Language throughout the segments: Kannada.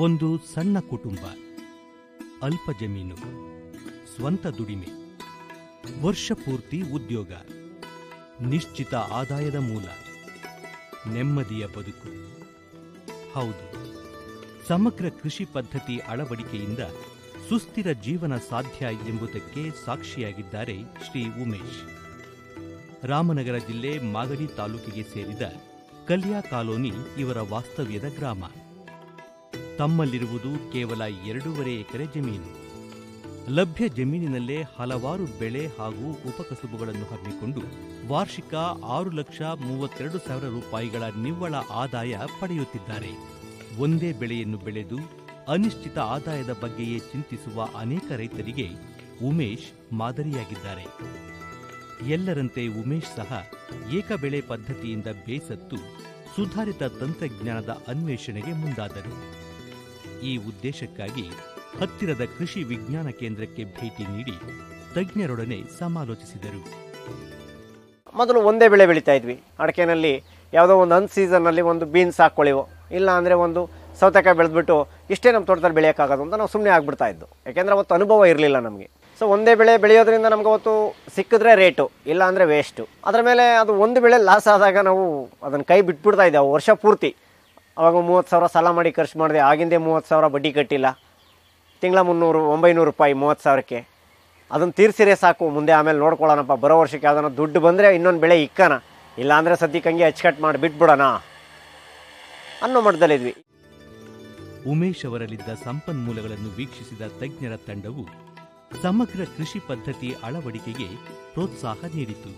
ಒಂದು ಸಣ್ಣ ಕುಟುಂಬ ಅಲ್ಪ ಜಮೀನು ಸ್ವಂತ ದುಡಿಮೆ ವರ್ಷ ಪೂರ್ತಿ ಉದ್ಯೋಗ ನಿಶ್ಚಿತ ಆದಾಯದ ಮೂಲ ನೆಮ್ಮದಿಯ ಬದುಕು ಹೌದು ಸಮಗ್ರ ಕೃಷಿ ಪದ್ಧತಿ ಅಳವಡಿಕೆಯಿಂದ ಸುಸ್ಥಿರ ಜೀವನ ಸಾಧ್ಯ ಎಂಬುದಕ್ಕೆ ಸಾಕ್ಷಿಯಾಗಿದ್ದಾರೆ ಶ್ರೀ ಉಮೇಶ್ ರಾಮನಗರ ಜಿಲ್ಲೆ ಮಾಗಡಿ ತಾಲೂಕಿಗೆ ಸೇರಿದ ಕಲ್ಯಾ ಕಾಲೋನಿ ಇವರ ವಾಸ್ತವ್ಯದ ಗ್ರಾಮ ತಮ್ಮಲ್ಲಿರುವುದು ಕೇವಲ ಎರಡೂವರೆ ಎಕರೆ ಜಮೀನು ಲಭ್ಯ ಜಮೀನಿನಲ್ಲೇ ಹಲವಾರು ಬೆಳೆ ಹಾಗೂ ಉಪಕಸುಬುಗಳನ್ನು ಹಮ್ಮಿಕೊಂಡು ವಾರ್ಷಿಕ ಆರು ಲಕ್ಷ ಮೂವತ್ತೆರಡು ಸಾವಿರ ರೂಪಾಯಿಗಳ ನಿವ್ವಳ ಆದಾಯ ಪಡೆಯುತ್ತಿದ್ದಾರೆ ಒಂದೇ ಬೆಳೆಯನ್ನು ಬೆಳೆದು ಅನಿಶ್ಚಿತ ಆದಾಯದ ಬಗ್ಗೆಯೇ ಚಿಂತಿಸುವ ಅನೇಕ ರೈತರಿಗೆ ಉಮೇಶ್ ಮಾದರಿಯಾಗಿದ್ದಾರೆ ಎಲ್ಲರಂತೆ ಉಮೇಶ್ ಸಹ ಏಕಬೆಳೆ ಪದ್ಧತಿಯಿಂದ ಬೇಸತ್ತು ಸುಧಾರಿತ ತಂತ್ರಜ್ಞಾನದ ಅನ್ವೇಷಣೆಗೆ ಮುಂದಾದರು ಈ ಉದ್ದೇಶಕ್ಕಾಗಿ ಹತ್ತಿರದ ಕೃಷಿ ವಿಜ್ಞಾನ ಕೇಂದ್ರಕ್ಕೆ ಭೇಟಿ ನೀಡಿ ತಜ್ಞರೊಡನೆ ಸಮಾಲೋಚಿಸಿದರು ಮೊದಲು ಒಂದೇ ಬೆಳೆ ಬೆಳೀತಾ ಇದ್ವಿ ಅಡಿಕೆನಲ್ಲಿ ಯಾವುದೋ ಒಂದು ಅನ್ ಸೀಸನ್ನಲ್ಲಿ ಒಂದು ಬೀನ್ಸ್ ಹಾಕ್ಕೊಳ್ಳಿವೋ ಇಲ್ಲ ಅಂದರೆ ಒಂದು ಸೌತೆಕಾಯಿ ಬೆಳೆದ್ಬಿಟ್ಟು ಇಷ್ಟೇ ನಮ್ಮ ತೋಟದಲ್ಲಿ ಬೆಳೆಯೋಕ್ಕಾಗೋದು ಅಂತ ನಾವು ಸುಮ್ಮನೆ ಆಗ್ಬಿಡ್ತಾ ಇದ್ದು ಯಾಕೆಂದರೆ ಅವತ್ತು ಅನುಭವ ಇರಲಿಲ್ಲ ನಮಗೆ ಸೊ ಒಂದೇ ಬೆಳೆ ಬೆಳೆಯೋದ್ರಿಂದ ನಮ್ಗೆ ಅವತ್ತು ಸಿಕ್ಕಿದ್ರೆ ರೇಟು ಇಲ್ಲ ಅಂದರೆ ವೇಸ್ಟು ಅದರ ಮೇಲೆ ಅದು ಒಂದು ಬೆಳೆ ಲಾಸ್ ಆದಾಗ ನಾವು ಅದನ್ನು ಕೈ ಬಿಟ್ಬಿಡ್ತಾ ಇದ್ದೆವು ವರ್ಷ ಪೂರ್ತಿ ಅವಾಗ ಮೂವತ್ತು ಸಾವಿರ ಸಾಲ ಮಾಡಿ ಖರ್ಚು ಮಾಡಿದೆ ಆಗಿಂದೇ ಮೂವತ್ತು ಸಾವಿರ ಬಡ್ಡಿ ಕಟ್ಟಿಲ್ಲ ತಿಂಗಳ ಮುನ್ನೂರು ಒಂಬೈನೂರು ರೂಪಾಯಿ ಮೂವತ್ತು ಸಾವಿರಕ್ಕೆ ಅದನ್ನು ತೀರ್ಸಿರೇ ಸಾಕು ಮುಂದೆ ಆಮೇಲೆ ನೋಡ್ಕೊಳ್ಳೋಣಪ್ಪ ಬರೋ ವರ್ಷಕ್ಕೆ ಯಾವ್ದಾನ ದುಡ್ಡು ಬಂದರೆ ಇನ್ನೊಂದು ಬೆಳೆ ಇಕ್ಕನ ಇಲ್ಲಾಂದರೆ ಸದ್ಯಕ್ಕೆ ಹಂಗೆ ಅಚ್ಚುಕಟ್ಟು ಮಾಡಿ ಬಿಟ್ಬಿಡೋಣ ಅನ್ನೋ ಮಟ್ಟದಲ್ಲಿದ್ವಿ ಉಮೇಶ್ ಅವರಲ್ಲಿದ್ದ ಸಂಪನ್ಮೂಲಗಳನ್ನು ವೀಕ್ಷಿಸಿದ ತಜ್ಞರ ತಂಡವು ಸಮಗ್ರ ಕೃಷಿ ಪದ್ಧತಿ ಅಳವಡಿಕೆಗೆ ಪ್ರೋತ್ಸಾಹ ನೀಡಿತು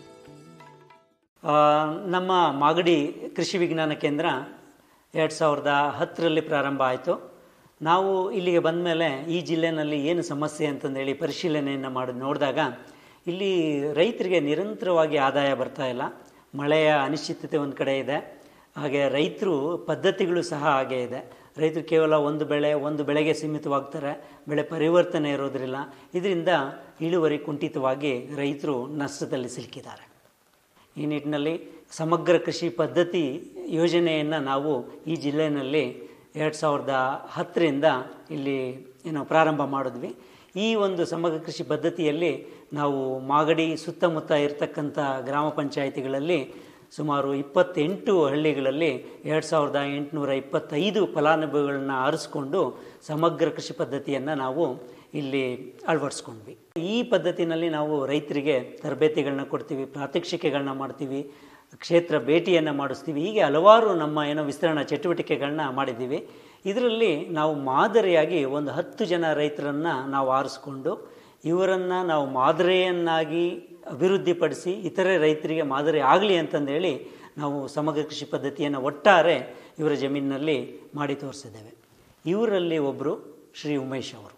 ಆ, ನಮ್ಮ ಮಾಗಡಿ ಕೃಷಿ ವಿಜ್ಞಾನ ಕೇಂದ್ರ ಎರಡು ಸಾವಿರದ ಹತ್ತರಲ್ಲಿ ಪ್ರಾರಂಭ ಆಯಿತು ನಾವು ಇಲ್ಲಿಗೆ ಬಂದ ಮೇಲೆ ಈ ಜಿಲ್ಲೆನಲ್ಲಿ ಏನು ಸಮಸ್ಯೆ ಅಂತಂದೇಳಿ ಪರಿಶೀಲನೆಯನ್ನು ಮಾಡಿ ನೋಡಿದಾಗ ಇಲ್ಲಿ ರೈತರಿಗೆ ನಿರಂತರವಾಗಿ ಆದಾಯ ಬರ್ತಾ ಇಲ್ಲ ಮಳೆಯ ಅನಿಶ್ಚಿತತೆ ಒಂದು ಕಡೆ ಇದೆ ಹಾಗೆ ರೈತರು ಪದ್ಧತಿಗಳು ಸಹ ಹಾಗೆ ಇದೆ ರೈತರು ಕೇವಲ ಒಂದು ಬೆಳೆ ಒಂದು ಬೆಳೆಗೆ ಸೀಮಿತವಾಗ್ತಾರೆ ಬೆಳೆ ಪರಿವರ್ತನೆ ಇರೋದ್ರಿಲ್ಲ ಇದರಿಂದ ಇಳುವರಿ ಕುಂಠಿತವಾಗಿ ರೈತರು ನಷ್ಟದಲ್ಲಿ ಸಿಲುಕಿದ್ದಾರೆ ಈ ನಿಟ್ಟಿನಲ್ಲಿ ಸಮಗ್ರ ಕೃಷಿ ಪದ್ಧತಿ ಯೋಜನೆಯನ್ನು ನಾವು ಈ ಜಿಲ್ಲೆಯಲ್ಲಿ ಎರಡು ಸಾವಿರದ ಹತ್ತರಿಂದ ಇಲ್ಲಿ ಏನು ಪ್ರಾರಂಭ ಮಾಡಿದ್ವಿ ಈ ಒಂದು ಸಮಗ್ರ ಕೃಷಿ ಪದ್ಧತಿಯಲ್ಲಿ ನಾವು ಮಾಗಡಿ ಸುತ್ತಮುತ್ತ ಇರತಕ್ಕಂಥ ಗ್ರಾಮ ಪಂಚಾಯಿತಿಗಳಲ್ಲಿ ಸುಮಾರು ಇಪ್ಪತ್ತೆಂಟು ಹಳ್ಳಿಗಳಲ್ಲಿ ಎರಡು ಸಾವಿರದ ಎಂಟುನೂರ ಇಪ್ಪತ್ತೈದು ಫಲಾನುಭವಿಗಳನ್ನ ಆರಿಸ್ಕೊಂಡು ಸಮಗ್ರ ಕೃಷಿ ಪದ್ಧತಿಯನ್ನು ನಾವು ಇಲ್ಲಿ ಅಳವಡಿಸ್ಕೊಂಡ್ವಿ ಈ ಪದ್ಧತಿನಲ್ಲಿ ನಾವು ರೈತರಿಗೆ ತರಬೇತಿಗಳನ್ನ ಕೊಡ್ತೀವಿ ಪ್ರಾತ್ಯಕ್ಷಿಕೆಗಳನ್ನ ಮಾಡ್ತೀವಿ ಕ್ಷೇತ್ರ ಭೇಟಿಯನ್ನು ಮಾಡಿಸ್ತೀವಿ ಹೀಗೆ ಹಲವಾರು ನಮ್ಮ ಏನೋ ವಿಸ್ತರಣಾ ಚಟುವಟಿಕೆಗಳನ್ನ ಮಾಡಿದ್ದೀವಿ ಇದರಲ್ಲಿ ನಾವು ಮಾದರಿಯಾಗಿ ಒಂದು ಹತ್ತು ಜನ ರೈತರನ್ನು ನಾವು ಆರಿಸ್ಕೊಂಡು ಇವರನ್ನು ನಾವು ಮಾದರಿಯನ್ನಾಗಿ ಅಭಿವೃದ್ಧಿಪಡಿಸಿ ಇತರೆ ರೈತರಿಗೆ ಮಾದರಿ ಆಗಲಿ ಅಂತಂದೇಳಿ ನಾವು ಸಮಗ್ರ ಕೃಷಿ ಪದ್ಧತಿಯನ್ನು ಒಟ್ಟಾರೆ ಇವರ ಜಮೀನಿನಲ್ಲಿ ಮಾಡಿ ತೋರಿಸಿದ್ದೇವೆ ಇವರಲ್ಲಿ ಒಬ್ಬರು ಶ್ರೀ ಉಮೇಶ್ ಅವರು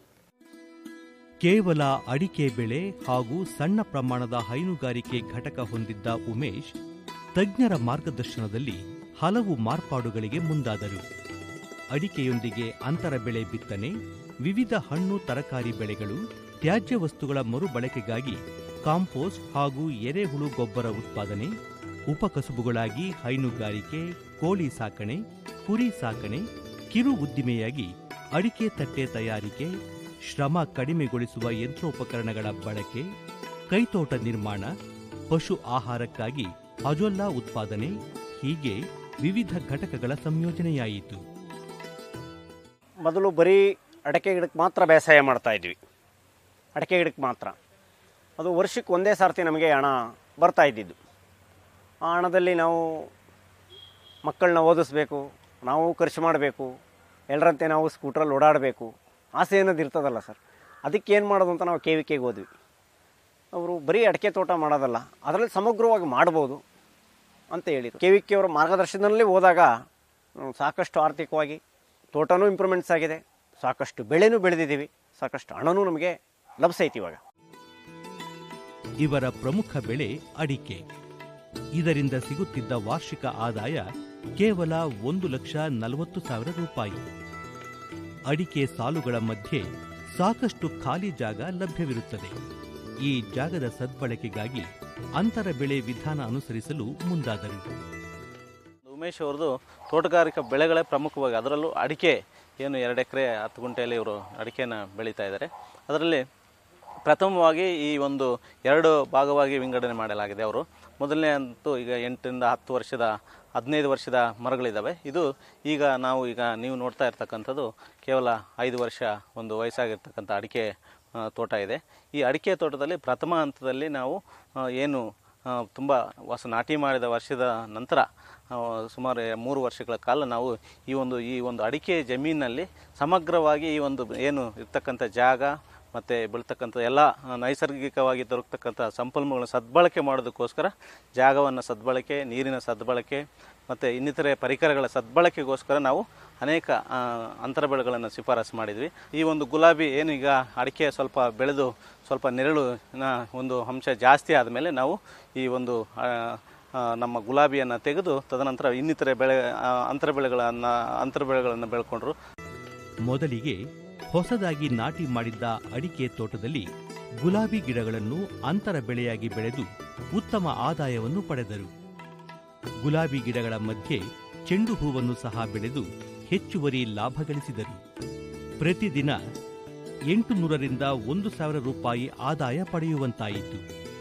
ಕೇವಲ ಅಡಿಕೆ ಬೆಳೆ ಹಾಗೂ ಸಣ್ಣ ಪ್ರಮಾಣದ ಹೈನುಗಾರಿಕೆ ಘಟಕ ಹೊಂದಿದ್ದ ಉಮೇಶ್ ತಜ್ಞರ ಮಾರ್ಗದರ್ಶನದಲ್ಲಿ ಹಲವು ಮಾರ್ಪಾಡುಗಳಿಗೆ ಮುಂದಾದರು ಅಡಿಕೆಯೊಂದಿಗೆ ಅಂತರ ಬೆಳೆ ಬಿತ್ತನೆ ವಿವಿಧ ಹಣ್ಣು ತರಕಾರಿ ಬೆಳೆಗಳು ತ್ಯಾಜ್ಯ ವಸ್ತುಗಳ ಮರುಬಳಕೆಗಾಗಿ ಕಾಂಪೋಸ್ಟ್ ಹಾಗೂ ಎರೆಹುಳು ಗೊಬ್ಬರ ಉತ್ಪಾದನೆ ಉಪಕಸುಬುಗಳಾಗಿ ಹೈನುಗಾರಿಕೆ ಕೋಳಿ ಸಾಕಣೆ ಕುರಿ ಸಾಕಣೆ ಕಿರು ಉದ್ದಿಮೆಯಾಗಿ ಅಡಿಕೆ ತಟ್ಟೆ ತಯಾರಿಕೆ ಶ್ರಮ ಕಡಿಮೆಗೊಳಿಸುವ ಯಂತ್ರೋಪಕರಣಗಳ ಬಳಕೆ ಕೈತೋಟ ನಿರ್ಮಾಣ ಪಶು ಆಹಾರಕ್ಕಾಗಿ ಅಜೊಲ್ಲಾ ಉತ್ಪಾದನೆ ಹೀಗೆ ವಿವಿಧ ಘಟಕಗಳ ಸಂಯೋಜನೆಯಾಯಿತು ಮೊದಲು ಬರೀ ಅಡಿಕೆ ಗಿಡಕ್ಕೆ ಮಾತ್ರ ಬೇಸಾಯ ಮಾಡ್ತಾ ಇದ್ವಿ ಅಡಿಕೆ ಗಿಡಕ್ಕೆ ಮಾತ್ರ ಅದು ವರ್ಷಕ್ಕೆ ಒಂದೇ ಸಾರ್ತಿ ನಮಗೆ ಹಣ ಬರ್ತಾ ಇದ್ದಿದ್ದು ಆ ಹಣದಲ್ಲಿ ನಾವು ಮಕ್ಕಳನ್ನ ಓದಿಸ್ಬೇಕು ನಾವು ಖರ್ಚು ಮಾಡಬೇಕು ಎಲ್ಲರಂತೆ ನಾವು ಸ್ಕೂಟ್ರಲ್ಲಿ ಓಡಾಡಬೇಕು ಆಸೆ ಅನ್ನೋದು ಇರ್ತದಲ್ಲ ಸರ್ ಅದಕ್ಕೆ ಏನು ಮಾಡೋದು ಅಂತ ನಾವು ಕೆ ವಿ ಕೆಗೆ ಹೋದ್ವಿ ಅವರು ಬರೀ ಅಡಿಕೆ ತೋಟ ಮಾಡೋದಲ್ಲ ಅದರಲ್ಲಿ ಸಮಗ್ರವಾಗಿ ಮಾಡ್ಬೋದು ಅಂತ ಹೇಳಿದರು ಕೆ ವಿ ಕೆ ಅವರ ಮಾರ್ಗದರ್ಶನದಲ್ಲಿ ಹೋದಾಗ ನಾವು ಸಾಕಷ್ಟು ಆರ್ಥಿಕವಾಗಿ ತೋಟನೂ ಇಂಪ್ರೂವ್ಮೆಂಟ್ಸ್ ಆಗಿದೆ ಸಾಕಷ್ಟು ಬೆಳೆನೂ ಬೆಳೆದಿದ್ದೀವಿ ಸಾಕಷ್ಟು ಹಣನೂ ನಮಗೆ ಲಭಿಸೈತಿ ಇವಾಗ ಇವರ ಪ್ರಮುಖ ಬೆಳೆ ಅಡಿಕೆ ಇದರಿಂದ ಸಿಗುತ್ತಿದ್ದ ವಾರ್ಷಿಕ ಆದಾಯ ಕೇವಲ ಒಂದು ಲಕ್ಷ ನಲವತ್ತು ಸಾವಿರ ರೂಪಾಯಿ ಅಡಿಕೆ ಸಾಲುಗಳ ಮಧ್ಯೆ ಸಾಕಷ್ಟು ಖಾಲಿ ಜಾಗ ಲಭ್ಯವಿರುತ್ತದೆ ಈ ಜಾಗದ ಸದ್ಬಳಕೆಗಾಗಿ ಅಂತರ ಬೆಳೆ ವಿಧಾನ ಅನುಸರಿಸಲು ಮುಂದಾದರು ಉಮೇಶ್ ಅವ್ರದ್ದು ತೋಟಗಾರಿಕಾ ಬೆಳೆಗಳೇ ಪ್ರಮುಖವಾಗಿ ಅದರಲ್ಲೂ ಅಡಿಕೆ ಏನು ಎರಡು ಎಕರೆ ಹತ್ತು ಗುಂಟೆಯಲ್ಲಿ ಇವರು ಅಡಿಕೆನ ಬೆಳೀತಾ ಇದ್ದಾರೆ ಅದರಲ್ಲಿ ಪ್ರಥಮವಾಗಿ ಈ ಒಂದು ಎರಡು ಭಾಗವಾಗಿ ವಿಂಗಡಣೆ ಮಾಡಲಾಗಿದೆ ಅವರು ಮೊದಲನೇ ಅಂತೂ ಈಗ ಎಂಟರಿಂದ ಹತ್ತು ವರ್ಷದ ಹದಿನೈದು ವರ್ಷದ ಮರಗಳಿದ್ದಾವೆ ಇದು ಈಗ ನಾವು ಈಗ ನೀವು ನೋಡ್ತಾ ಇರ್ತಕ್ಕಂಥದ್ದು ಕೇವಲ ಐದು ವರ್ಷ ಒಂದು ವಯಸ್ಸಾಗಿರ್ತಕ್ಕಂಥ ಅಡಿಕೆ ಆ, ತೋಟ ಇದೆ ಈ ಅಡಿಕೆ ತೋಟದಲ್ಲಿ ಪ್ರಥಮ ಹಂತದಲ್ಲಿ ನಾವು ಆ, ಏನು ತುಂಬ ಹೊಸ ನಾಟಿ ಮಾಡಿದ ವರ್ಷದ ನಂತರ ಆ, ಸುಮಾರು ಮೂರು ವರ್ಷಗಳ ಕಾಲ ನಾವು ಈ ಒಂದು ಈ ಒಂದು ಅಡಿಕೆ ಜಮೀನಿನಲ್ಲಿ ಸಮಗ್ರವಾಗಿ ಈ ಒಂದು ಏನು ಇರ್ತಕ್ಕಂಥ ಜಾಗ ಮತ್ತು ಬೆಳ್ತಕ್ಕಂಥ ಎಲ್ಲ ನೈಸರ್ಗಿಕವಾಗಿ ದೊರಕತಕ್ಕಂಥ ಸಂಪನ್ಮೂಲಗಳ ಸದ್ಬಳಕೆ ಮಾಡೋದಕ್ಕೋಸ್ಕರ ಜಾಗವನ್ನು ಸದ್ಬಳಕೆ ನೀರಿನ ಸದ್ಬಳಕೆ ಮತ್ತು ಇನ್ನಿತರೆ ಪರಿಕರಗಳ ಸದ್ಬಳಕೆಗೋಸ್ಕರ ನಾವು ಅನೇಕ ಆ, ಅಂತರ ಬೆಳೆಗಳನ್ನು ಶಿಫಾರಸು ಮಾಡಿದ್ವಿ ಈ ಒಂದು ಗುಲಾಬಿ ಏನು ಈಗ ಅಡಿಕೆ ಸ್ವಲ್ಪ ಬೆಳೆದು ಸ್ವಲ್ಪ ನೆರಳಿನ ಒಂದು ಅಂಶ ಜಾಸ್ತಿ ಆದಮೇಲೆ ನಾವು ಈ ಒಂದು ಆ, ಆ, ನಮ್ಮ ಗುಲಾಬಿಯನ್ನು ತೆಗೆದು ತದನಂತರ ಇನ್ನಿತರೆ ಬೆಳೆ ಆ, ಅಂತರ ಬೆಳೆಗಳನ್ನು ಅಂತರ ಬೆಳೆಗಳನ್ನು ಬೆಳ್ಕೊಂಡ್ರು ಮೊದಲಿಗೆ ಹೊಸದಾಗಿ ನಾಟಿ ಮಾಡಿದ್ದ ಅಡಿಕೆ ತೋಟದಲ್ಲಿ ಗುಲಾಬಿ ಗಿಡಗಳನ್ನು ಅಂತರ ಬೆಳೆಯಾಗಿ ಬೆಳೆದು ಉತ್ತಮ ಆದಾಯವನ್ನು ಪಡೆದರು ಗುಲಾಬಿ ಗಿಡಗಳ ಮಧ್ಯೆ ಚೆಂಡು ಹೂವನ್ನು ಸಹ ಬೆಳೆದು ಹೆಚ್ಚುವರಿ ಲಾಭ ಗಳಿಸಿದರು ಪ್ರತಿದಿನ ಎಂಟು ನೂರರಿಂದ ಒಂದು ಸಾವಿರ ರೂಪಾಯಿ ಆದಾಯ ಪಡೆಯುವಂತಾಯಿತು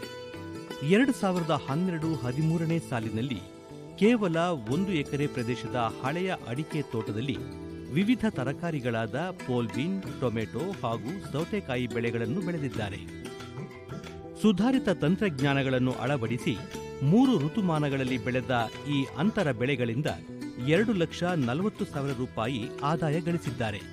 ಎರಡು ಸಾವಿರದ ಹನ್ನೆರಡು ಹದಿಮೂರನೇ ಸಾಲಿನಲ್ಲಿ ಕೇವಲ ಒಂದು ಎಕರೆ ಪ್ರದೇಶದ ಹಳೆಯ ಅಡಿಕೆ ತೋಟದಲ್ಲಿ ವಿವಿಧ ತರಕಾರಿಗಳಾದ ಪೋಲ್ಬೀನ್ ಟೊಮೆಟೊ ಹಾಗೂ ಸೌತೆಕಾಯಿ ಬೆಳೆಗಳನ್ನು ಬೆಳೆದಿದ್ದಾರೆ ಸುಧಾರಿತ ತಂತ್ರಜ್ಞಾನಗಳನ್ನು ಅಳವಡಿಸಿ ಮೂರು ಋತುಮಾನಗಳಲ್ಲಿ ಬೆಳೆದ ಈ ಅಂತರ ಬೆಳೆಗಳಿಂದ ಎರಡು ಲಕ್ಷ ನಲವತ್ತು ಸಾವಿರ ರೂಪಾಯಿ ಆದಾಯ ಗಳಿಸಿದ್ದಾರೆ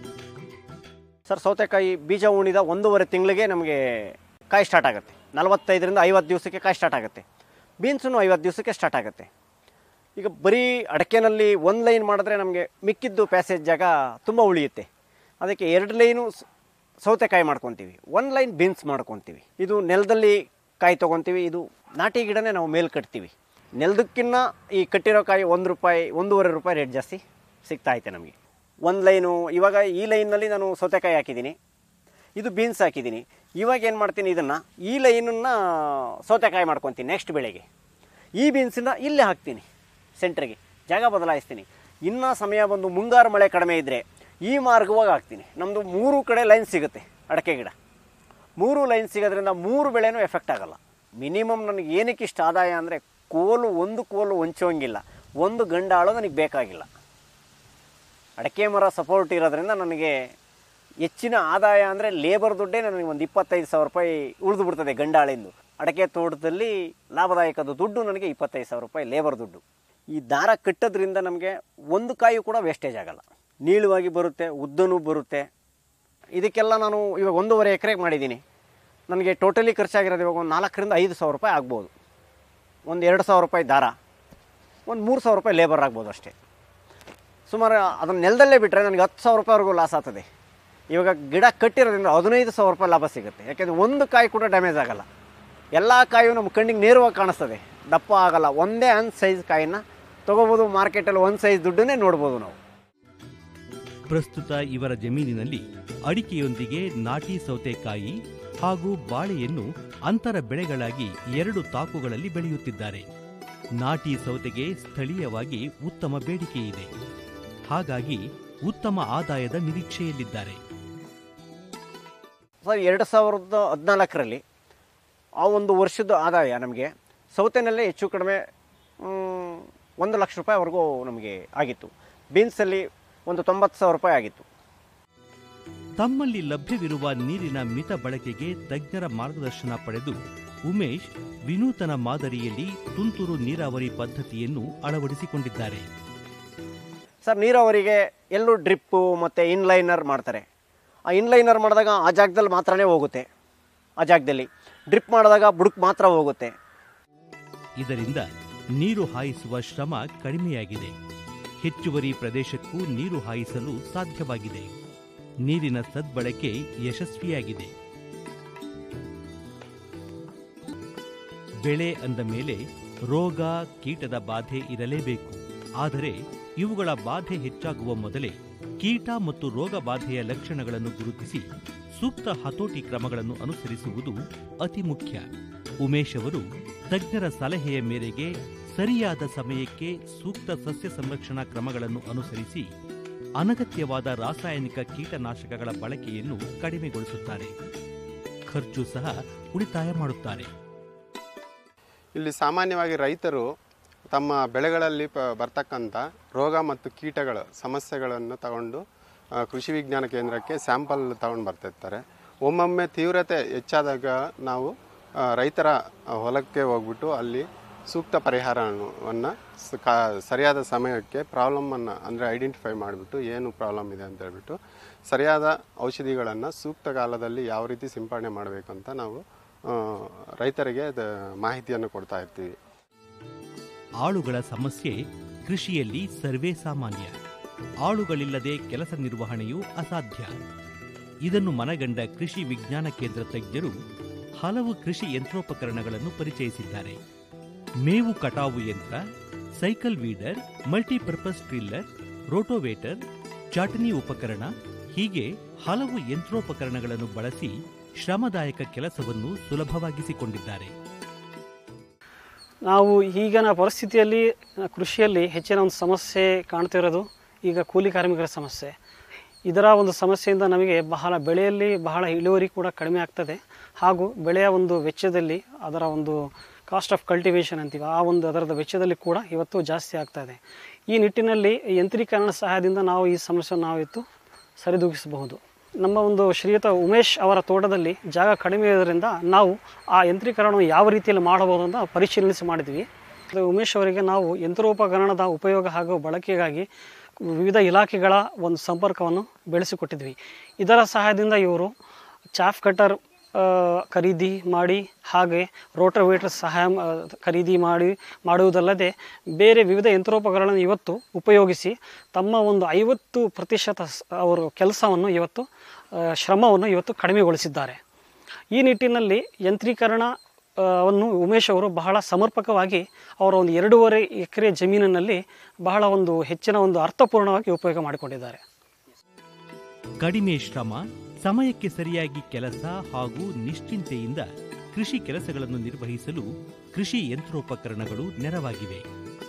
ಸರ್ ಸೌತೆಕಾಯಿ ಬೀಜ ಉಣಿದ ಒಂದೂವರೆ ತಿಂಗಳಿಗೆ ನಮಗೆ ಕಾಯಿ ಸ್ಟಾರ್ಟ್ ಆಗುತ್ತೆ ನಲವತ್ತೈದರಿಂದ ಐವತ್ತು ದಿವಸಕ್ಕೆ ಕಾಯಿ ಸ್ಟಾರ್ಟ್ ಆಗುತ್ತೆ ಬೀನ್ಸೂ ಐವತ್ತು ದಿವಸಕ್ಕೆ ಸ್ಟಾರ್ಟ್ ಆಗುತ್ತೆ ಈಗ ಬರೀ ಅಡಕೆನಲ್ಲಿ ಒಂದು ಲೈನ್ ಮಾಡಿದ್ರೆ ನಮಗೆ ಮಿಕ್ಕಿದ್ದು ಪ್ಯಾಸೇಜ್ ಜಾಗ ತುಂಬ ಉಳಿಯುತ್ತೆ ಅದಕ್ಕೆ ಎರಡು ಲೈನು ಸ್- ಸೌತೆಕಾಯಿ ಮಾಡ್ಕೊತೀವಿ ಒಂದು ಲೈನ್ ಬೀನ್ಸ್ ಮಾಡ್ಕೊತೀವಿ ಇದು ನೆಲದಲ್ಲಿ ಕಾಯಿ ತೊಗೊತೀವಿ ಇದು ನಾಟಿ ಗಿಡನೇ ನಾವು ಮೇಲ್ ಕಟ್ತೀವಿ ನೆಲದಕ್ಕಿನ್ನ ಈ ಕಟ್ಟಿರೋ ಕಾಯಿ ಒಂದು ರೂಪಾಯಿ ಒಂದೂವರೆ ರೂಪಾಯಿ ರೇಟ್ ಜಾಸ್ತಿ ಸಿಗ್ತಾ ಐತೆ ನಮಗೆ ಒಂದು ಲೈನು ಇವಾಗ ಈ ಲೈನ್ನಲ್ಲಿ ನಾನು ಸೌತೆಕಾಯಿ ಹಾಕಿದ್ದೀನಿ ಇದು ಬೀನ್ಸ್ ಹಾಕಿದ್ದೀನಿ ಇವಾಗ ಏನು ಮಾಡ್ತೀನಿ ಇದನ್ನು ಈ ಲೈನನ್ನು ಸೌತೆಕಾಯಿ ಮಾಡ್ಕೊತೀನಿ ನೆಕ್ಸ್ಟ್ ಬೆಳೆಗೆ ಈ ಬೀನ್ಸನ್ನ ಇಲ್ಲೇ ಹಾಕ್ತೀನಿ ಸೆಂಟ್ರಿಗೆ ಜಾಗ ಬದಲಾಯಿಸ್ತೀನಿ ಇನ್ನೂ ಸಮಯ ಬಂದು ಮುಂಗಾರು ಮಳೆ ಕಡಿಮೆ ಇದ್ದರೆ ಈ ಮಾರ್ಗವಾಗಿ ಹಾಕ್ತೀನಿ ನಮ್ಮದು ಮೂರು ಕಡೆ ಲೈನ್ ಸಿಗುತ್ತೆ ಅಡಕೆ ಗಿಡ ಮೂರು ಲೈನ್ ಸಿಗೋದ್ರಿಂದ ಮೂರು ಬೆಳೆನೂ ಎಫೆಕ್ಟ್ ಆಗಲ್ಲ ಮಿನಿಮಮ್ ನನಗೆ ಏನಕ್ಕೆ ಇಷ್ಟ ಆದಾಯ ಅಂದರೆ ಕೋಲು ಒಂದು ಕೋಲು ಹೊಂಚೋಂಗಿಲ್ಲ ಒಂದು ಗಂಡಾಳು ನನಗೆ ಬೇಕಾಗಿಲ್ಲ ಅಡಕೆ ಮರ ಸಪೋರ್ಟ್ ಇರೋದ್ರಿಂದ ನನಗೆ ಹೆಚ್ಚಿನ ಆದಾಯ ಅಂದರೆ ಲೇಬರ್ ದುಡ್ಡೇ ನನಗೆ ಒಂದು ಇಪ್ಪತ್ತೈದು ಸಾವಿರ ರೂಪಾಯಿ ಉಳಿದು ಬಿಡ್ತದೆ ಗಂಡಾಳಿಂದು ಅಡಕೆ ತೋಟದಲ್ಲಿ ಲಾಭದಾಯಕದ ದುಡ್ಡು ನನಗೆ ಇಪ್ಪತ್ತೈದು ಸಾವಿರ ರೂಪಾಯಿ ಲೇಬರ್ ದುಡ್ಡು ಈ ದಾರ ಕಟ್ಟೋದ್ರಿಂದ ನಮಗೆ ಒಂದು ಕಾಯಿ ಕೂಡ ವೇಸ್ಟೇಜ್ ಆಗಲ್ಲ ನೀಳವಾಗಿ ಬರುತ್ತೆ ಉದ್ದನೂ ಬರುತ್ತೆ ಇದಕ್ಕೆಲ್ಲ ನಾನು ಇವಾಗ ಒಂದೂವರೆ ಎಕರೆಗೆ ಮಾಡಿದ್ದೀನಿ ನನಗೆ ಟೋಟಲಿ ಖರ್ಚಾಗಿರೋದು ಇವಾಗ ಒಂದು ನಾಲ್ಕರಿಂದ ಐದು ಸಾವಿರ ರೂಪಾಯಿ ಆಗ್ಬೋದು ಒಂದು ಎರಡು ಸಾವಿರ ರೂಪಾಯಿ ದಾರ ಒಂದು ಮೂರು ಸಾವಿರ ರೂಪಾಯಿ ಲೇಬರ್ ಆಗ್ಬೋದು ಅಷ್ಟೇ ಸುಮಾರು ಅದನ್ನು ನೆಲದಲ್ಲೇ ಬಿಟ್ಟರೆ ನನಗೆ ಹತ್ತು ಸಾವಿರ ರೂಪಾಯಿವರೆಗೂ ಲಾಸ್ ಆಗ್ತದೆ ಇವಾಗ ಗಿಡ ಕಟ್ಟಿರೋದ್ರಿಂದ ಹದಿನೈದು ಸಾವಿರ ರೂಪಾಯಿ ಲಾಭ ಸಿಗುತ್ತೆ ಯಾಕೆಂದರೆ ಒಂದು ಕಾಯಿ ಕೂಡ ಡ್ಯಾಮೇಜ್ ಆಗಲ್ಲ ಎಲ್ಲ ಕಾಯು ನಮ್ಮ ಕಣ್ಣಿಗೆ ನೇರವಾಗಿ ಕಾಣಿಸ್ತದೆ ದಪ್ಪ ಆಗಲ್ಲ ಒಂದೇ ಒಂದು ಸೈಜ್ ಕಾಯಿನ ತೊಗೋಬೋದು ಮಾರ್ಕೆಟಲ್ಲಿ ಒಂದು ಸೈಜ್ ದುಡ್ಡನ್ನೇ ನೋಡ್ಬೋದು ನಾವು ಪ್ರಸ್ತುತ ಇವರ ಜಮೀನಿನಲ್ಲಿ ಅಡಿಕೆಯೊಂದಿಗೆ ನಾಟಿ ಸೌತೆಕಾಯಿ ಹಾಗೂ ಬಾಳೆಯನ್ನು ಅಂತರ ಬೆಳೆಗಳಾಗಿ ಎರಡು ತಾಕುಗಳಲ್ಲಿ ಬೆಳೆಯುತ್ತಿದ್ದಾರೆ ನಾಟಿ ಸೌತೆಗೆ ಸ್ಥಳೀಯವಾಗಿ ಉತ್ತಮ ಬೇಡಿಕೆ ಇದೆ ಹಾಗಾಗಿ ಉತ್ತಮ ಆದಾಯದ ನಿರೀಕ್ಷೆಯಲ್ಲಿದ್ದಾರೆ ಸರ್ ಎರಡು ಸಾವಿರದ ಹದಿನಾಲ್ಕರಲ್ಲಿ ಆ ಒಂದು ವರ್ಷದ ಆದಾಯ ನಮಗೆ ಸೌತೆನಲ್ಲೇ ಹೆಚ್ಚು ಕಡಿಮೆ ಮ್, ಒಂದು ಲಕ್ಷ ರೂಪಾಯಿವರೆಗೂ ನಮಗೆ ಆಗಿತ್ತು ಬೀನ್ಸಲ್ಲಿ ಒಂದು ತೊಂಬತ್ತು ಸಾವಿರ ರೂಪಾಯಿ ಆಗಿತ್ತು ತಮ್ಮಲ್ಲಿ ಲಭ್ಯವಿರುವ ನೀರಿನ ಮಿತ ಬಳಕೆಗೆ ತಜ್ಞರ ಮಾರ್ಗದರ್ಶನ ಪಡೆದು ಉಮೇಶ್ ವಿನೂತನ ಮಾದರಿಯಲ್ಲಿ ತುಂತುರು ನೀರಾವರಿ ಪದ್ಧತಿಯನ್ನು ಅಳವಡಿಸಿಕೊಂಡಿದ್ದಾರೆ ಸರ್ ನೀರಾವರಿಗೆ ಎಲ್ಲೂ ಡ್ರಿಪ್ಪು ಮತ್ತು ಇನ್ಲೈನರ್ ಮಾಡ್ತಾರೆ ಆ ಇನ್ಲೈನರ್ ಮಾಡಿದಾಗ ಆ ಜಾಗದಲ್ಲಿ ಮಾತ್ರನೇ ಹೋಗುತ್ತೆ ಆ ಜಾಗದಲ್ಲಿ ಡ್ರಿಪ್ ಮಾಡಿದಾಗ ಬುಡಕ್ ಮಾತ್ರ ಹೋಗುತ್ತೆ ಇದರಿಂದ ನೀರು ಹಾಯಿಸುವ ಶ್ರಮ ಕಡಿಮೆಯಾಗಿದೆ ಹೆಚ್ಚುವರಿ ಪ್ರದೇಶಕ್ಕೂ ನೀರು ಹಾಯಿಸಲು ಸಾಧ್ಯವಾಗಿದೆ ನೀರಿನ ಸದ್ಬಳಕೆ ಯಶಸ್ವಿಯಾಗಿದೆ ಬೆಳೆ ಅಂದ ಮೇಲೆ ರೋಗ ಕೀಟದ ಬಾಧೆ ಇರಲೇಬೇಕು ಆದರೆ ಇವುಗಳ ಬಾಧೆ ಹೆಚ್ಚಾಗುವ ಮೊದಲೇ ಕೀಟ ಮತ್ತು ರೋಗ ಬಾಧೆಯ ಲಕ್ಷಣಗಳನ್ನು ಗುರುತಿಸಿ ಸೂಕ್ತ ಹತೋಟಿ ಕ್ರಮಗಳನ್ನು ಅನುಸರಿಸುವುದು ಅತಿ ಮುಖ್ಯ ಉಮೇಶ್ ಅವರು ತಜ್ಞರ ಸಲಹೆಯ ಮೇರೆಗೆ ಸರಿಯಾದ ಸಮಯಕ್ಕೆ ಸೂಕ್ತ ಸಸ್ಯ ಸಂರಕ್ಷಣಾ ಕ್ರಮಗಳನ್ನು ಅನುಸರಿಸಿ ಅನಗತ್ಯವಾದ ರಾಸಾಯನಿಕ ಕೀಟನಾಶಕಗಳ ಬಳಕೆಯನ್ನು ಕಡಿಮೆಗೊಳಿಸುತ್ತಾರೆ ಖರ್ಚು ಸಹ ಉಳಿತಾಯ ಮಾಡುತ್ತಾರೆ ಇಲ್ಲಿ ಸಾಮಾನ್ಯವಾಗಿ ರೈತರು ತಮ್ಮ ಬೆಳೆಗಳಲ್ಲಿ ಪ- ಬರ್ತಕ್ಕಂಥ ರೋಗ ಮತ್ತು ಕೀಟಗಳ ಸಮಸ್ಯೆಗಳನ್ನು ತಗೊಂಡು ಆ, ಕೃಷಿ ವಿಜ್ಞಾನ ಕೇಂದ್ರಕ್ಕೆ ಸ್ಯಾಂಪಲ್ ತಗೊಂಡು ಬರ್ತಿರ್ತಾರೆ ಒಮ್ಮೊಮ್ಮೆ ತೀವ್ರತೆ ಹೆಚ್ಚಾದಾಗ ನಾವು ಆ, ರೈತರ ಹೊಲಕ್ಕೆ ಹೋಗ್ಬಿಟ್ಟು ಅಲ್ಲಿ ಸೂಕ್ತ ಪರಿಹಾರವನ್ನು ಸರಿಯಾದ ಸಮಯಕ್ಕೆ ಪ್ರಾಬ್ಲಮನ್ನು ಅಂದರೆ ಐಡೆಂಟಿಫೈ ಮಾಡಿಬಿಟ್ಟು ಏನು ಪ್ರಾಬ್ಲಮ್ ಇದೆ ಅಂತ ಹೇಳ್ಬಿಟ್ಟು ಸರಿಯಾದ ಔಷಧಿಗಳನ್ನು ಸೂಕ್ತ ಕಾಲದಲ್ಲಿ ಯಾವ ರೀತಿ ಸಿಂಪಡಣೆ ಮಾಡಬೇಕಂತ ನಾವು ಆ, ರೈತರಿಗೆ ಅದ ಮಾಹಿತಿಯನ್ನು ಕೊಡ್ತಾ ಇರ್ತೀವಿ ಆಳುಗಳ ಸಮಸ್ಯೆ ಕೃಷಿಯಲ್ಲಿ ಸರ್ವೇ ಸಾಮಾನ್ಯ ಆಳುಗಳಿಲ್ಲದೆ ಕೆಲಸ ನಿರ್ವಹಣೆಯು ಅಸಾಧ್ಯ ಇದನ್ನು ಮನಗಂಡ ಕೃಷಿ ವಿಜ್ಞಾನ ಕೇಂದ್ರ ತಜ್ಞರು ಹಲವು ಕೃಷಿ ಯಂತ್ರೋಪಕರಣಗಳನ್ನು ಪರಿಚಯಿಸಿದ್ದಾರೆ ಮೇವು ಕಟಾವು ಯಂತ್ರ cycle weeder multipurpose tiller rotavator ಚಾಟನಿ ಉಪಕರಣ ಹೀಗೆ ಹಲವು ಯಂತ್ರೋಪಕರಣಗಳನ್ನು ಬಳಸಿ ಶ್ರಮದಾಯಕ ಕೆಲಸವನ್ನು ಸುಲಭವಾಗಿಸಿಕೊಂಡಿದ್ದಾರೆ ನಾವು ಈಗಿನ ಪರಿಸ್ಥಿತಿಯಲ್ಲಿ ಕೃಷಿಯಲ್ಲಿ ಹೆಚ್ಚಿನ ಒಂದು ಸಮಸ್ಯೆ ಕಾಣ್ತಿರೋದು ಈಗ ಕೂಲಿ ಕಾರ್ಮಿಕರ ಸಮಸ್ಯೆ ಇದರ ಒಂದು ಸಮಸ್ಯೆಯಿಂದ ನಮಗೆ ಬಹಳ ಬೆಳೆಯಲ್ಲಿ ಬಹಳ ಇಳುವರಿ ಕೂಡ ಕಡಿಮೆ ಆಗ್ತದೆ ಹಾಗೂ ಬೆಳೆಯ ಒಂದು ವೆಚ್ಚದಲ್ಲಿ ಅದರ ಒಂದು ಕಾಸ್ಟ್ ಆಫ್ ಕಲ್ಟಿವೇಷನ್ ಅಂತೀವಿ ಆ ಒಂದು ಅದರದ ವೆಚ್ಚದಲ್ಲಿ ಕೂಡ ಇವತ್ತು ಜಾಸ್ತಿ ಆಗ್ತಾ ಇದೆ ಈ ನಿಟ್ಟಿನಲ್ಲಿ ಯಂತ್ರೀಕರಣ ಸಹಾಯದಿಂದ ನಾವು ಈ ಸಮಸ್ಯೆಯನ್ನು ನಾವು ಇವತ್ತು ಸರಿದೂಗಿಸಬಹುದು ನಮ್ಮ ಒಂದು ಶ್ರೀಯುತ ಉಮೇಶ್ ಅವರ ತೋಟದಲ್ಲಿ ಜಾಗ ಕಡಿಮೆ ಇರೋದ್ರಿಂದ ನಾವು ಆ ಯಂತ್ರೀಕರಣವನ್ನು ಯಾವ ರೀತಿಯಲ್ಲಿ ಮಾಡಬಹುದು ಅಂತ ಪರಿಶೀಲಿಸಿ ಮಾಡಿದ್ವಿ ಅದು ಉಮೇಶ್ ಅವರಿಗೆ ನಾವು ಯಂತ್ರೋಪಕರಣದ ಉಪಯೋಗ ಹಾಗೂ ಬಳಕೆಗಾಗಿ ವಿವಿಧ ಇಲಾಖೆಗಳ ಒಂದು ಸಂಪರ್ಕವನ್ನು ಬೆಳೆಸಿಕೊಟ್ಟಿದ್ವಿ ಇದರ ಸಹಾಯದಿಂದ ಇವರು ಚಾಫ್ ಕಟರ್ ಆ, ಖರೀದಿ ಮಾಡಿ ಹಾಗೆ ರೋಟೋವೇಟರ್ ಸಹಾಯ ಆ, ಖರೀದಿ ಮಾಡಿ ಮಾಡುವುದಲ್ಲದೆ ಬೇರೆ ವಿವಿಧ ಯಂತ್ರೋಪಕರಣಗಳನ್ನು ಇವತ್ತು ಉಪಯೋಗಿಸಿ ತಮ್ಮ ಒಂದು ಐವತ್ತು ಪ್ರತಿಶತ ಸ್- ಅವರು ಕೆಲಸವನ್ನು ಇವತ್ತು ಆ, ಶ್ರಮವನ್ನು ಇವತ್ತು ಕಡಿಮೆಗೊಳಿಸಿದ್ದಾರೆ ಈ ನಿಟ್ಟಿನಲ್ಲಿ ಯಂತ್ರೀಕರಣ ಆ, ವನ್ನು ಉಮೇಶ್ ಅವರು ಬಹಳ ಸಮರ್ಪಕವಾಗಿ ಅವರ ಒಂದು ಎರಡೂವರೆ ಎಕರೆ ಜಮೀನಿನಲ್ಲಿ ಬಹಳ ಒಂದು ಹೆಚ್ಚಿನ ಒಂದು ಅರ್ಥಪೂರ್ಣವಾಗಿ ಉಪಯೋಗ ಮಾಡಿಕೊಂಡಿದ್ದಾರೆ ಕಡಿಮೆ ಶ್ರಮ ಸಮಯಕ್ಕೆ ಸರಿಯಾಗಿ ಕೆಲಸ ಹಾಗೂ ನಿಶ್ಚಿಂತೆಯಿಂದ ಕೃಷಿ ಕೆಲಸಗಳನ್ನು ನಿರ್ವಹಿಸಲು ಕೃಷಿ ಯಂತ್ರೋಪಕರಣಗಳು ನೆರವಾಗಿವೆ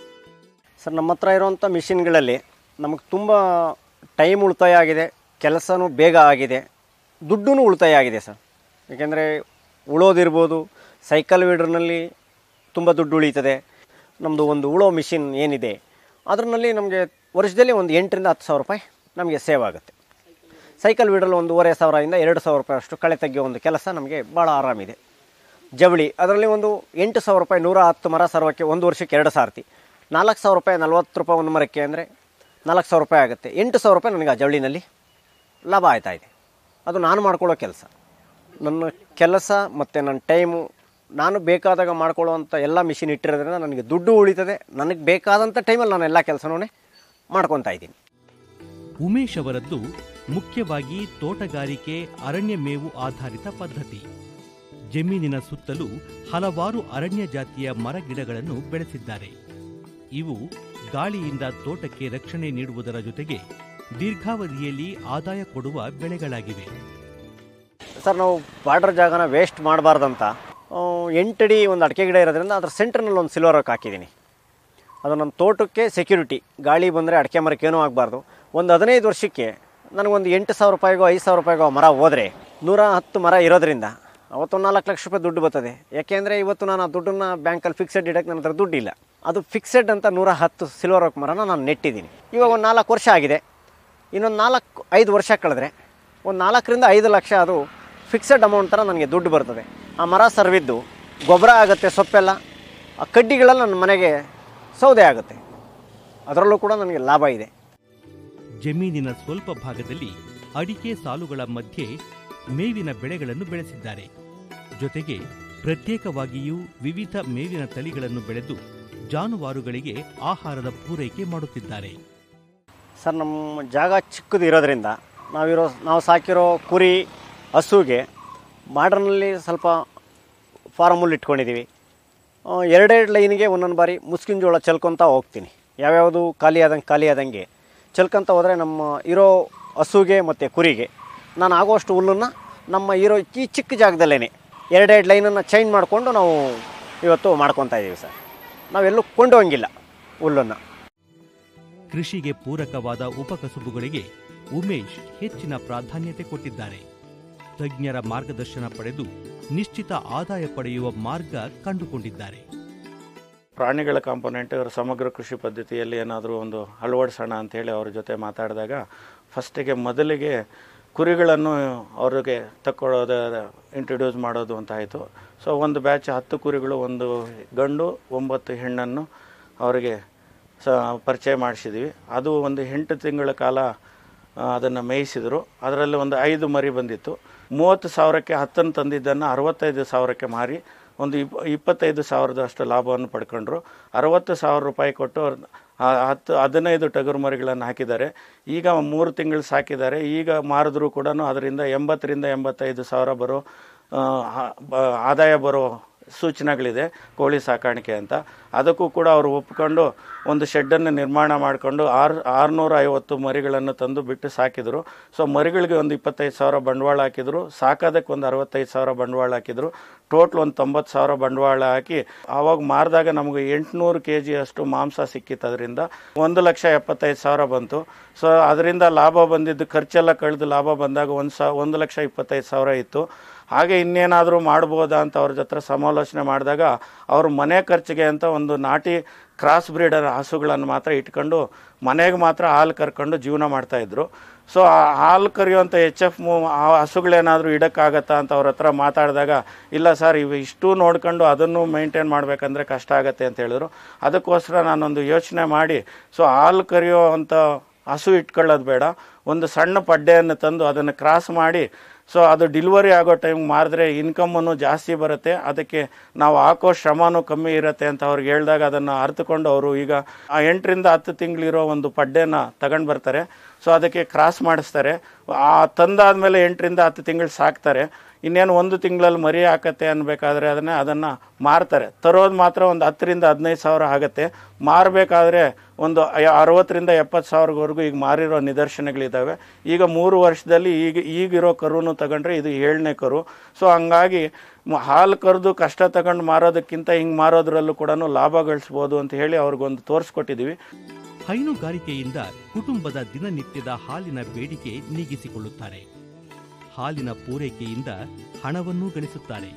ಸರ್ ನಮ್ಮ ಹತ್ರ ಇರುವಂಥ ಮಿಷಿನ್ಗಳಲ್ಲಿ ನಮಗೆ ತುಂಬ ಟೈಮ್ ಉಳಿತಾಯ ಆಗಿದೆ ಕೆಲಸನೂ ಬೇಗ ಆಗಿದೆ ದುಡ್ಡು ಉಳಿತಾಯ ಆಗಿದೆ ಸರ್ ಏಕೆಂದರೆ ಉಳೋದಿರ್ಬೋದು ಸೈಕಲ್ ವೀಡರ್ನಲ್ಲಿ ತುಂಬ ದುಡ್ಡು ಉಳೀತದೆ ನಮ್ಮದು ಒಂದು ಉಳೋ ಮಿಷಿನ್ ಏನಿದೆ ಅದರಲ್ಲಿ ನಮಗೆ ವರ್ಷದಲ್ಲಿ ಒಂದು ಎಂಟರಿಂದ ಹತ್ತು ಸಾವಿರ ರೂಪಾಯಿ ನಮಗೆ ಸೇವ್ ಆಗುತ್ತೆ ಸೈಕಲ್ ವೀಡಲ್ಲಿ ಒಂದೂವರೆ ಸಾವಿರದಿಂದ ಎರಡು ಸಾವಿರ ರೂಪಾಯಿ ಅಷ್ಟು ಕಳೆ ತೆಗೆಯೋ ಒಂದು ಕೆಲಸ ನಮಗೆ ಭಾಳ ಆರಾಮಿದೆ ಜವಳಿ ಅದರಲ್ಲಿ ಒಂದು ಎಂಟು ಸಾವಿರ ರೂಪಾಯಿ ನೂರ ಹತ್ತು ಮರ ಸರ್ವಕ್ಕೆ ಒಂದು ವರ್ಷಕ್ಕೆ ಎರಡು ಸಾರ್ತಿ ನಾಲ್ಕು ಸಾವಿರ ರೂಪಾಯಿ ನಲ್ವತ್ತು ರೂಪಾಯಿ ಒಂದು ಮರಕ್ಕೆ ಅಂದರೆ ನಾಲ್ಕು ಸಾವಿರ ರೂಪಾಯಿ ಆಗುತ್ತೆ ಎಂಟು ಸಾವಿರ ರೂಪಾಯಿ ನನಗೆ ಆ ಜವಳಿನಲ್ಲಿ ಲಾಭ ಆಯ್ತಾ ಇದೆ ಅದು ನಾನು ಮಾಡ್ಕೊಳ್ಳೋ ಕೆಲಸ ನನ್ನ ಕೆಲಸ ಮತ್ತು ನನ್ನ ಟೈಮು ನಾನು ಬೇಕಾದಾಗ ಮಾಡ್ಕೊಳ್ಳುವಂಥ ಎಲ್ಲ ಮಿಷಿನ್ ಇಟ್ಟಿರೋದ್ರಿಂದ ನನಗೆ ದುಡ್ಡು ಉಳಿತದೆ ನನಗೆ ಬೇಕಾದಂಥ ಟೈಮಲ್ಲಿ ನಾನು ಎಲ್ಲ ಕೆಲಸನೂ ಮಾಡ್ಕೊತಾ ಇದ್ದೀನಿ ಉಮೇಶ್ ಅವರದ್ದು ಮುಖ್ಯವಾಗಿ ತೋಟಗಾರಿಕೆ ಅರಣ್ಯ ಮೇವು ಆಧಾರಿತ ಪದ್ಧತಿ ಜಮೀನಿನ ಸುತ್ತಲೂ ಹಲವಾರು ಅರಣ್ಯ ಜಾತಿಯ ಮರಗಿಡಗಳನ್ನು ಬೆಳೆಸಿದ್ದಾರೆ ಇವು ಗಾಳಿಯಿಂದ ತೋಟಕ್ಕೆ ರಕ್ಷಣೆ ನೀಡುವುದರ ಜೊತೆಗೆ ದೀರ್ಘಾವಧಿಯಲ್ಲಿ ಆದಾಯ ಕೊಡುವ ಬೆಳೆಗಳಾಗಿವೆ ಸರ್ ನಾವು ಬಾರ್ಡರ್ ಜಾಗನ ವೇಸ್ಟ್ ಮಾಡಬಾರ್ದಂತ ಎಂಟಡಿ ಒಂದು ಅಡಿಕೆ ಗಿಡ ಇರೋದ್ರಿಂದ ಅದ್ರ ಸೆಂಟ್ರ್ನಲ್ಲಿ ಒಂದು ಸಿಲ್ವರ್ ಹಾಕ್ ಹಾಕಿದ್ದೀನಿ ಅದು ನನ್ನ ತೋಟಕ್ಕೆ ಸೆಕ್ಯೂರಿಟಿ ಗಾಳಿ ಬಂದರೆ ಅಡಿಕೆ ಮರಕ್ಕೆ ಏನೂ ಆಗಬಾರ್ದು ಒಂದು ಹದಿನೈದು ವರ್ಷಕ್ಕೆ ನನಗೊಂದು ಎಂಟು ಸಾವಿರ ರೂಪಾಯಿಗೋ ಐದು ಸಾವಿರ ರೂಪಾಯಿಗೋ ಮರ ಹೋದರೆ ನೂರ ಹತ್ತು ಮರ ಇರೋದ್ರಿಂದ ಅವತ್ತು ನಾಲ್ಕು ಲಕ್ಷ ರೂಪಾಯಿ ದುಡ್ಡು ಬರ್ತದೆ ಯಾಕೆಂದರೆ ಇವತ್ತು ನಾನು ಆ ದುಡ್ಡನ್ನು ಬ್ಯಾಂಕಲ್ಲಿ ಫಿಕ್ಸೆಡ್ ಇಡೋಕ್ಕೆ ನನ್ನ ಹತ್ರ ದುಡ್ಡಿಲ್ಲ ಅದು ಫಿಕ್ಸೆಡ್ ಅಂತ ನೂರ ಹತ್ತು ಸಿಲ್ವರ್ ಓಕ್ ಮರನ ನಾನು ನೆಟ್ಟಿದ್ದೀನಿ ಇವಾಗ ಒಂದು ನಾಲ್ಕು ವರ್ಷ ಆಗಿದೆ ಇನ್ನೊಂದು ನಾಲ್ಕು ಐದು ವರ್ಷ ಕಳೆದ್ರೆ ಒಂದು ನಾಲ್ಕರಿಂದ ಐದು ಲಕ್ಷ ಅದು ಫಿಕ್ಸೆಡ್ ಅಮೌಂಟ್ ಥರ ನನಗೆ ದುಡ್ಡು ಬರ್ತದೆ ಆ ಮರ ಸರ್ವಿದ್ದು ಗೊಬ್ಬರ ಆಗುತ್ತೆ ಸೊಪ್ಪೆಲ್ಲ ಆ ಕಡ್ಡಿಗಳೆಲ್ಲ ನನ್ನ ಮನೆಗೆ ಸೌದೆ ಆಗುತ್ತೆ ಅದರಲ್ಲೂ ಕೂಡ ನನಗೆ ಲಾಭ ಇದೆ ಜಮೀನಿನ ಸ್ವಲ್ಪ ಭಾಗದಲ್ಲಿ ಅಡಿಕೆ ಸಾಲುಗಳ ಮಧ್ಯೆ ಮೇವಿನ ಬೆಳೆಗಳನ್ನು ಬೆಳೆಸಿದ್ದಾರೆ ಜೊತೆಗೆ ಪ್ರತ್ಯೇಕವಾಗಿಯೂ ವಿವಿಧ ಮೇವಿನ ತಳಿಗಳನ್ನು ಬೆಳೆದು ಜಾನುವಾರುಗಳಿಗೆ ಆಹಾರದ ಪೂರೈಕೆ ಮಾಡುತ್ತಿದ್ದಾರೆ ಸರ್ ನಮ್ಮ ಜಾಗ ಚಿಕ್ಕದು ಇರೋದ್ರಿಂದ ನಾವಿರೋ ನಾವು ಸಾಕಿರೋ ಕುರಿ ಹಸುಗೆ ಮಾಡ್ರನ್ನಲ್ಲಿ ಸ್ವಲ್ಪ ಫಾರಮಲ್ಲಿ ಇಟ್ಕೊಂಡಿದ್ದೀವಿ ಆ, ಎರಡೆರಡು ಲೈನಿಗೆ ಒಂದೊಂದು ಬಾರಿ ಮುಸ್ಕಿನ ಜೋಳ ಚೆಲ್ಕೊತಾ ಹೋಗ್ತೀನಿ ಯಾವ್ಯಾವುದು ಖಾಲಿ ಆದಂಗೆ ಖಾಲಿ ಆದಂಗೆ ಚೆಲ್ಕೊತ ಹೋದರೆ ನಮ್ಮ ಇರೋ ಹಸುಗೆ ಮತ್ತು ಕುರಿಗೆ ನಾನು ಆಗುವಷ್ಟು ಹುಲ್ಲನ್ನು ನಮ್ಮ ಇರೋ ಈ ಚಿಕ್ಕ ಜಾಗದಲ್ಲೇ ಎರಡೆರಡು ಲೈನನ್ನು ಚೇಂಜ್ ಮಾಡಿಕೊಂಡು ನಾವು ಇವತ್ತು ಮಾಡ್ಕೊತಾ ಇದ್ದೀವಿ ಸರ್ ನಾವೆಲ್ಲೂ ಕೊಂಡೋಗಂಗಿಲ್ಲ ಹುಲ್ಲನ್ನು ಕೃಷಿಗೆ ಪೂರಕವಾದ ಉಪಕಸುಬುಗಳಿಗೆ ಉಮೇಶ್ ಹೆಚ್ಚಿನ ಪ್ರಾಧಾನ್ಯತೆ ಕೊಟ್ಟಿದ್ದಾರೆ ತಜ್ಞರ ಮಾರ್ಗದರ್ಶನ ಪಡೆದು ನಿಶ್ಚಿತ ಆದಾಯ ಪಡೆಯುವ ಮಾರ್ಗ ಕಂಡುಕೊಂಡಿದ್ದಾರೆ ಪ್ರಾಣಿಗಳ ಕಾಂಪೊನೆಂಟ್ ಇವರು ಸಮಗ್ರ ಕೃಷಿ ಪದ್ಧತಿಯಲ್ಲಿ ಏನಾದರೂ ಒಂದು ಅಳವಡಿಸೋಣ ಅಂತೇಳಿ ಅವ್ರ ಜೊತೆ ಮಾತಾಡಿದಾಗ ಫಸ್ಟಿಗೆ ಮೊದಲಿಗೆ ಕುರಿಗಳನ್ನು ಅವ್ರಿಗೆ ತಕ್ಕೊಳ್ಳೋದು ಇಂಟ್ರೊಡ್ಯೂಸ್ ಮಾಡೋದು ಅಂತ ಆಯಿತು ಸೊ ಒಂದು ಬ್ಯಾಚ್ ಹತ್ತು ಕುರಿಗಳು ಒಂದು ಗಂಡು ಒಂಬತ್ತು ಹೆಣ್ಣನ್ನು ಅವರಿಗೆ ಸ ಪರಿಚಯ ಮಾಡಿಸಿದ್ವಿ ಅದು ಒಂದು ಎಂಟು ತಿಂಗಳ ಕಾಲ ಅದನ್ನು ಮೇಯಿಸಿದರು ಅದರಲ್ಲಿ ಒಂದು ಐದು ಮರಿ ಬಂದಿತ್ತು ಮೂವತ್ತು ಸಾವಿರಕ್ಕೆ ಹತ್ತನ್ನು ತಂದಿದ್ದನ್ನು ಅರವತ್ತೈದು ಸಾವಿರಕ್ಕೆ ಮಾರಿ ಒಂದು ಇಪ್ ಇಪ್ಪತ್ತೈದು ಸಾವಿರದಷ್ಟು ಲಾಭವನ್ನು ಪಡ್ಕೊಂಡ್ರು ಅರವತ್ತು ಸಾವಿರ ರೂಪಾಯಿ ಕೊಟ್ಟು ಅವ್ರ್ ಆ ಹತ್ತು ಹದಿನೈದು ಟಗರು ಮರಿಗಳನ್ನು ಹಾಕಿದ್ದಾರೆ ಈಗ ಮೂರು ತಿಂಗಳು ಸಾಕಿದ್ದಾರೆ ಈಗ ಮಾರಿದ್ರು ಕೂಡ ಅದರಿಂದ ಎಂಬತ್ತರಿಂದ ಎಂಬತ್ತೈದು ಸಾವಿರ ಬರೋ ಆ, ಆ- ಬ- ಆದಾಯ ಬರೋ ಸೂಚನೆಗಳಿದೆ ಕೋಳಿ ಸಾಕಾಣಿಕೆ ಅಂತ ಅದಕ್ಕೂ ಕೂಡ ಅವರು ಒಪ್ಕೊಂಡು ಒಂದು ಶೆಡ್ಡನ್ನು ನಿರ್ಮಾಣ ಮಾಡಿಕೊಂಡು ಆರು ಆರುನೂರ ಐವತ್ತು ಮರಿಗಳನ್ನು ತಂದು ಬಿಟ್ಟು ಸಾಕಿದರು ಸೊ ಮರಿಗಳಿಗೆ ಒಂದು ಇಪ್ಪತ್ತೈದು ಸಾವಿರ ಬಂಡವಾಳ ಹಾಕಿದರು ಸಾಕೋದಕ್ಕೆ ಒಂದು ಅರವತ್ತೈದು ಸಾವಿರ ಬಂಡವಾಳ ಹಾಕಿದರು ಟೋಟ್ಲ್ ಒಂದು ತೊಂಬತ್ತು ಸಾವಿರ ಬಂಡವಾಳ ಹಾಕಿ ಆವಾಗ ಮಾರಿದಾಗ ನಮಗೆ ಎಂಟುನೂರು ಕೆ ಜಿಯಷ್ಟು ಮಾಂಸ ಸಿಕ್ಕಿತ್ತು ಅದರಿಂದ ಒಂದು ಲಕ್ಷ ಎಪ್ಪತ್ತೈದು ಸಾವಿರ ಬಂತು ಸೊ ಅದರಿಂದ ಲಾಭ ಬಂದಿದ್ದು ಖರ್ಚೆಲ್ಲ ಕಳೆದು ಲಾಭ ಬಂದಾಗ ಒಂದು ಸಾ ಒಂದು ಲಕ್ಷ ಇಪ್ಪತ್ತೈದು ಸಾವಿರ ಇತ್ತು ಹಾಗೆ ಇನ್ನೇನಾದರೂ ಮಾಡ್ಬೋದಾ ಅಂತ ಅವ್ರ ಜೊತೆ ಸಮಾಲೋಚನೆ ಮಾಡಿದಾಗ ಅವರು ಮನೆ ಖರ್ಚಿಗೆ ಅಂತ ಒಂದು ನಾಟಿ ಕ್ರಾಸ್ ಬ್ರೀಡರ್ ಹಸುಗಳನ್ನು ಮಾತ್ರ ಇಟ್ಕೊಂಡು ಮನೆಗೆ ಮಾತ್ರ ಹಾಲು ಕರ್ಕೊಂಡು ಜೀವನ ಮಾಡ್ತಾಯಿದ್ರು ಸೊ ಆ ಹಾಲು ಕರೆಯುವಂಥ ಎಚ್ ಎಫ್ ಮೂ ಆ ಹಸುಗಳೇನಾದರೂ ಇಡೋಕ್ಕಾಗತ್ತಾ ಅಂತ ಅವ್ರ ಹತ್ರ ಮಾತಾಡಿದಾಗ ಇಲ್ಲ ಸರ್ ಇವು ಇಷ್ಟು ನೋಡ್ಕೊಂಡು ಅದನ್ನು ಮೇಂಟೈನ್ ಮಾಡಬೇಕಂದ್ರೆ ಕಷ್ಟ ಆಗುತ್ತೆ ಅಂತ ಹೇಳಿದ್ರು ಅದಕ್ಕೋಸ್ಕರ ನಾನೊಂದು ಯೋಚನೆ ಮಾಡಿ ಸೊ ಹಾಲು ಕರೆಯುವಂಥ ಹಸು ಇಟ್ಕೊಳ್ಳೋದು ಬೇಡ ಒಂದು ಸಣ್ಣ ಪಡ್ಡೆಯನ್ನು ತಂದು ಅದನ್ನು ಕ್ರಾಸ್ ಮಾಡಿ ಸೊ ಅದು ಡಿಲಿವರಿ ಆಗೋ ಟೈಮ್ ಮಾರಿದ್ರೆ ಇನ್ಕಮನ್ನು ಜಾಸ್ತಿ ಬರುತ್ತೆ ಅದಕ್ಕೆ ನಾವು ಹಾಕೋ ಶ್ರಮನೂ ಕಮ್ಮಿ ಇರುತ್ತೆ ಅಂತ ಅವ್ರಿಗೆ ಹೇಳಿದಾಗ ಅದನ್ನು ಅರ್ಥಕೊಂಡು ಅವರು ಈಗ ಆ ಎಂಟರಿಂದ ಹತ್ತು ತಿಂಗಳಿರೋ ಒಂದು ಪಡ್ಡೆನ ತಗೊಂಡು ಬರ್ತಾರೆ ಸೊ ಅದಕ್ಕೆ ಕ್ರಾಸ್ ಮಾಡಿಸ್ತಾರೆ ಆ ತಂದಾದ್ಮೇಲೆ ಎಂಟರಿಂದ ಹತ್ತು ತಿಂಗಳು ಸಾಕ್ತಾರೆ ಇನ್ನೇನು ಒಂದು ತಿಂಗಳಲ್ಲಿ ಮರಿ ಹಾಕತ್ತೆ ಅನ್ಬೇಕಾದ್ರೆ ಅದನ್ನ ಅದನ್ನು ಮಾರ್ತಾರೆ ತರೋದು ಮಾತ್ರ ಒಂದು ಹತ್ತರಿಂದ ಹದಿನೈದು ಸಾವಿರ ಆಗುತ್ತೆ ಮಾರಬೇಕಾದ್ರೆ ಒಂದು ಐ- ಅರವತ್ತರಿಂದ ಎಪ್ಪತ್ತು ಸಾವಿರವರೆಗೂ ಈಗ ಮಾರಿರೋ ನಿದರ್ಶನಗಳಿದ್ದಾವೆ ಈಗ ಮೂರು ವರ್ಷದಲ್ಲಿ ಈಗ ಈಗಿರೋ ಕರುನು ತಗೊಂಡ್ರೆ ಇದು ಏಳನೇ ಕರು ಸೊ ಹಂಗಾಗಿ ಮ- ಹಾಲು ಕರೆದು ಕಷ್ಟ ತಗೊಂಡು ಮಾರೋದಕ್ಕಿಂತ ಹಿಂಗೆ ಮಾರೋದ್ರಲ್ಲೂ ಕೂಡ ಲಾಭ ಗಳಿಸ್ಬೋದು ಅಂತ ಹೇಳಿ ಅವ್ರಿಗೊಂದು ತೋರಿಸ್ಕೊಟ್ಟಿದ್ದೀವಿ ಹೈನುಗಾರಿಕೆಯಿಂದ ಕುಟುಂಬದ ದಿನನಿತ್ಯದ ಹಾಲಿನ ಬೇಡಿಕೆ ನೀಗಿಸಿಕೊಳ್ಳುತ್ತಾರೆ ಹಾಲಿನ ಪೂರೈಕೆಯಿಂದ ಹಣವನ್ನೂ ಗಳಿಸುತ್ತಾರೆ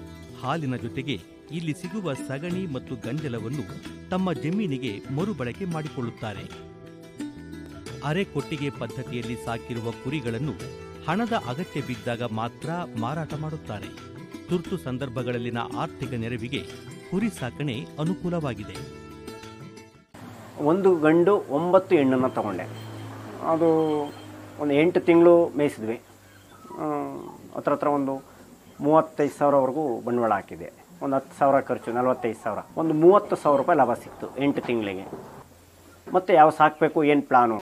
ಹಾಲಿನ ಜೊತೆಗೆ ಇಲ್ಲಿ ಸಿಗುವ ಸಗಣಿ ಮತ್ತು ಗಂಜಲವನ್ನು ತಮ್ಮ ಜಮೀನಿಗೆ ಮರುಬಳಕೆ ಮಾಡಿಕೊಳ್ಳುತ್ತಾರೆ ಅರೆ ಕೊಟ್ಟಿಗೆ ಪದ್ಧತಿಯಲ್ಲಿ ಸಾಕಿರುವ ಕುರಿಗಳನ್ನು ಹಣದ ಅಗತ್ಯ ಬಿದ್ದಾಗ ಮಾತ್ರ ಮಾರಾಟ ಮಾಡುತ್ತಾರೆ ತುರ್ತು ಸಂದರ್ಭಗಳಲ್ಲಿನ ಆರ್ಥಿಕ ನೆರವಿಗೆ ಕುರಿ ಸಾಕಣೆ ಅನುಕೂಲವಾಗಿದೆ ಒಂದು ಗಂಡು ಒಂಬತ್ತು ಹೆಣ್ಣನ್ನು ತಗೊಂಡೆ ಅದು ಒಂದು ಎಂಟು ತಿಂಗಳು ಮೇಯಿಸಿದ್ವಿ ಆ, ಹತ್ರ ಹತ್ರ ಒಂದು ಮೂವತ್ತೈದು ಸಾವಿರವರೆಗೂ ಬಂಡವಾಳ ಹಾಕಿದೆ ಒಂದು ಹತ್ತು ಸಾವಿರ ಖರ್ಚು ನಲವತ್ತೈದು ಸಾವಿರ ಒಂದು ಮೂವತ್ತು ಸಾವಿರ ರೂಪಾಯಿ ಲಾಭ ಸಿಕ್ತು ಎಂಟು ತಿಂಗಳಿಗೆ ಮತ್ತು ಯಾವ ಸಾಕಬೇಕು ಏನು ಪ್ಲಾನು